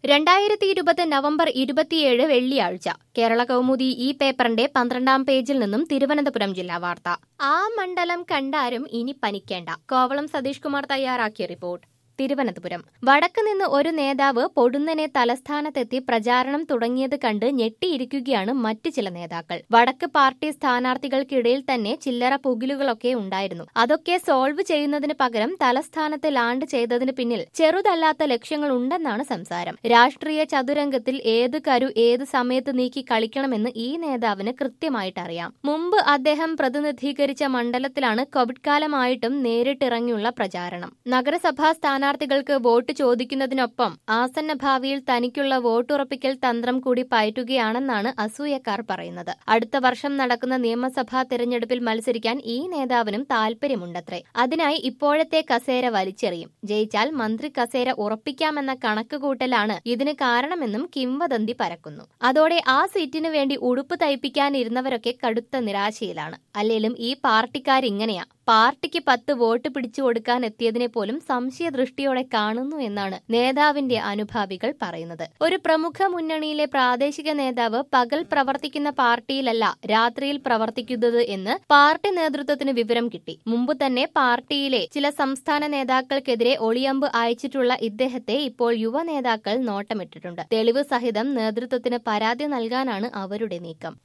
രണ്ടായിരത്തി ഇരുപത് നവംബർ ഇരുപത്തിയേഴ് വെള്ളിയാഴ്ച കേരള കൗമുദി ഈ പേപ്പറിന്റെ പന്ത്രണ്ടാം പേജിൽ നിന്നും തിരുവനന്തപുരം ജില്ലാ വാർത്ത ആ മണ്ഡലം കണ്ടാരും ഇനി പനിക്കേണ്ട കോവളം സതീഷ് കുമാർ തയ്യാറാക്കിയ റിപ്പോർട്ട് തിരുവനന്തപുരം വടക്ക് നിന്ന് ഒരു നേതാവ് പൊടുന്നനെ തലസ്ഥാനത്തെത്തി പ്രചാരണം തുടങ്ങിയത് കണ്ട് ഞെട്ടിയിരിക്കുകയാണ് മറ്റ് ചില നേതാക്കൾ വടക്ക് പാർട്ടി സ്ഥാനാർത്ഥികൾക്കിടയിൽ തന്നെ ചില്ലറ പുകിലുകളൊക്കെ ഉണ്ടായിരുന്നു അതൊക്കെ സോൾവ് ചെയ്യുന്നതിന് പകരം തലസ്ഥാനത്ത് ലാൻഡ് ചെയ്തതിന് പിന്നിൽ ചെറുതല്ലാത്ത ലക്ഷ്യങ്ങൾ ഉണ്ടെന്നാണ് സംസാരം രാഷ്ട്രീയ ചതുരംഗത്തിൽ ഏത് കരു ഏത് സമയത്ത് നീക്കി കളിക്കണമെന്ന് ഈ നേതാവിന് കൃത്യമായിട്ട് അറിയാം മുമ്പ് അദ്ദേഹം പ്രതിനിധീകരിച്ച മണ്ഡലത്തിലാണ് കോവിഡ് കാലമായിട്ടും നേരിട്ടിറങ്ങിയുള്ള പ്രചാരണം നഗരസഭാ സ്ഥാനാർത്ഥികൾക്ക് വോട്ട് ചോദിക്കുന്നതിനൊപ്പം ആസന്ന ഭാവിയിൽ തനിക്കുള്ള വോട്ടുറപ്പിക്കൽ തന്ത്രം കൂടി പയറ്റുകയാണെന്നാണ് അസൂയക്കാർ പറയുന്നത് അടുത്ത വർഷം നടക്കുന്ന നിയമസഭാ തെരഞ്ഞെടുപ്പിൽ മത്സരിക്കാൻ ഈ നേതാവിനും താൽപര്യമുണ്ടത്രേ അതിനായി ഇപ്പോഴത്തെ കസേര വലിച്ചെറിയും ജയിച്ചാൽ മന്ത്രി കസേര ഉറപ്പിക്കാമെന്ന കണക്കുകൂട്ടലാണ് ഇതിന് കാരണമെന്നും കിംവദന്തി പരക്കുന്നു അതോടെ ആ സീറ്റിനു വേണ്ടി ഉടുപ്പ് തയ്പ്പിക്കാനിരുന്നവരൊക്കെ കടുത്ത നിരാശയിലാണ് അല്ലേലും ഈ പാർട്ടിക്കാരിങ്ങനെയാ പാർട്ടിക്ക് പത്ത് വോട്ട് പിടിച്ചു കൊടുക്കാൻ എത്തിയതിനെ പോലും സംശയദൃഷ്ടിയോടെ കാണുന്നു എന്നാണ് നേതാവിന്റെ അനുഭാവികൾ പറയുന്നത് ഒരു പ്രമുഖ മുന്നണിയിലെ പ്രാദേശിക നേതാവ് പകൽ പ്രവർത്തിക്കുന്ന പാർട്ടിയിലല്ല രാത്രിയിൽ പ്രവർത്തിക്കുന്നത് എന്ന് പാർട്ടി നേതൃത്വത്തിന് വിവരം കിട്ടി മുമ്പ് തന്നെ പാർട്ടിയിലെ ചില സംസ്ഥാന നേതാക്കൾക്കെതിരെ ഒളിയമ്പ് അയച്ചിട്ടുള്ള ഇദ്ദേഹത്തെ ഇപ്പോൾ യുവ നേതാക്കൾ നോട്ടമിട്ടിട്ടുണ്ട് തെളിവ് സഹിതം നേതൃത്വത്തിന് പരാതി നൽകാനാണ് അവരുടെ നീക്കം